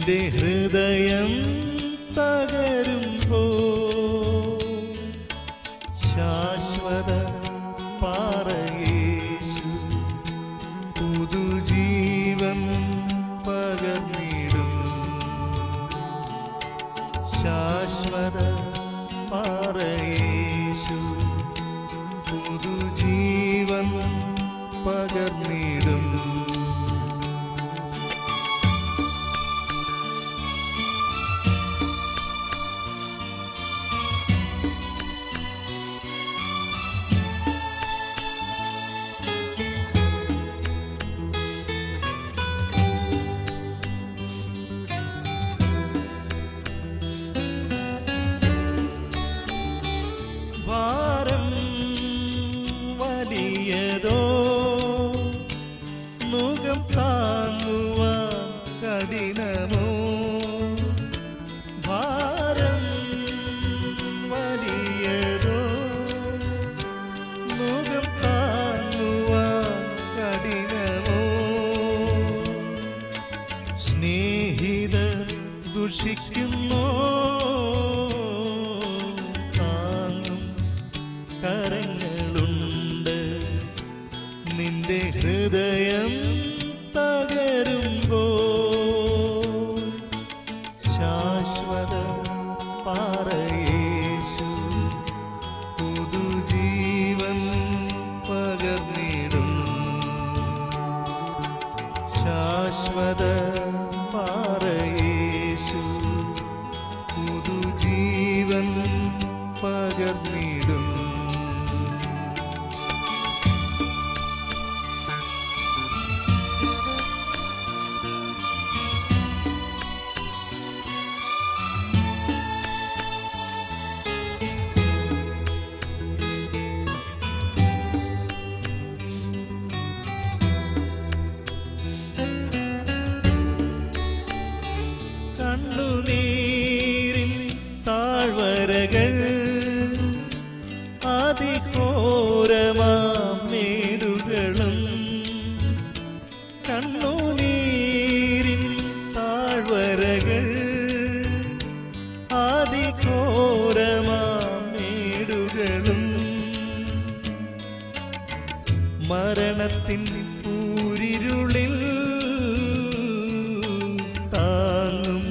നിന്റെ ഹൃദയം തകരുമ്പോ ശാശ്വത പാറയേശു പുതുജീവൻ പകർന്നിടും ശാശ്വത പാറയേശു പുതുജീവൻ പകർന്നിടും ഭാരം വലിയതോ മുഖം താങ്ങുവാൻ കഠിനമോ ഭാരം വലിയതോ മുഖം താങ്ങുവാൻ കഠിനമോ സ്നേഹിത ദുഷിക്കുന്നോ താങ്ങും കരങ്ങളുണ്ട് നിന്റെ ഹൃദയം തകരുമ്പോ ശാശ്വത പാറയേശു പുതുജീവൻ പകർന്നിടും ശാശ്വത പാറയേശു പുതുജീവൻ പകർന്നിടും കണ്ണുനീരിൻ താഴ്വരകൾ അതിഘോരമാം മേടുകളും കണ്ണുനീരിൻ താഴ്വരകൾ അതിഘോരമാം മേടുകളും മരണത്തിൻ പൂരിരുളിൽ താങ്ങും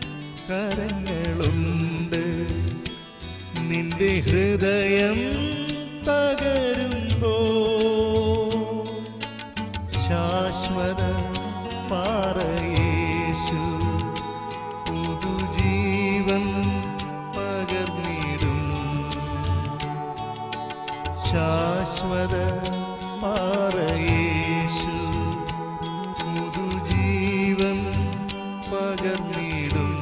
കരങ്ങളുണ്ട് നിന്റെ ഹൃദയം തകരുമ്പോ ശാശ്വത പാറയേശു പുതുജീവൻ പകർന്നിടും ശാശ്വത പാറയേശു പുതുജീവൻ പകർന്നിടും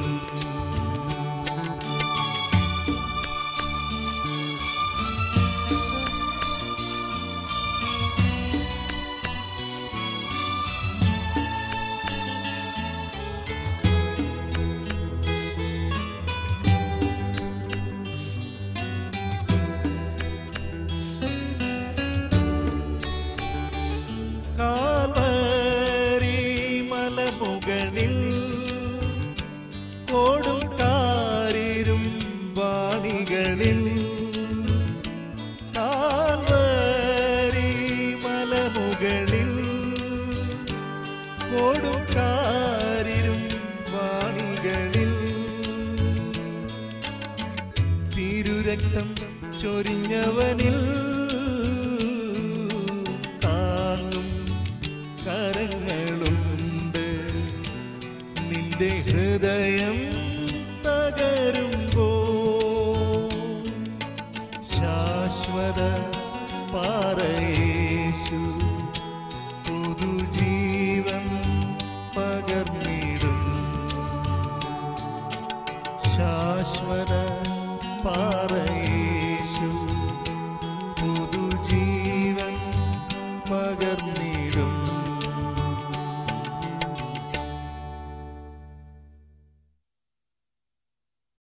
കാൽവരി മലമുകളിൽ കൊടും കാരിരും വാണികളിൽ കാൽവരി മലമുകളിൽ കൊടും കാരിരും വാണികളിൽ തിരുരക്തം ചൊരിഞ്ഞവനിൽ താങ്ങും കരങ്ങളുണ്ട് നിന്റെ ഹൃദയം തകരുമ്പോ ശാശ്വത പാറയേശു പുതുജീവൻ പകർന്നിടും ശാശ്വത പാറയേശു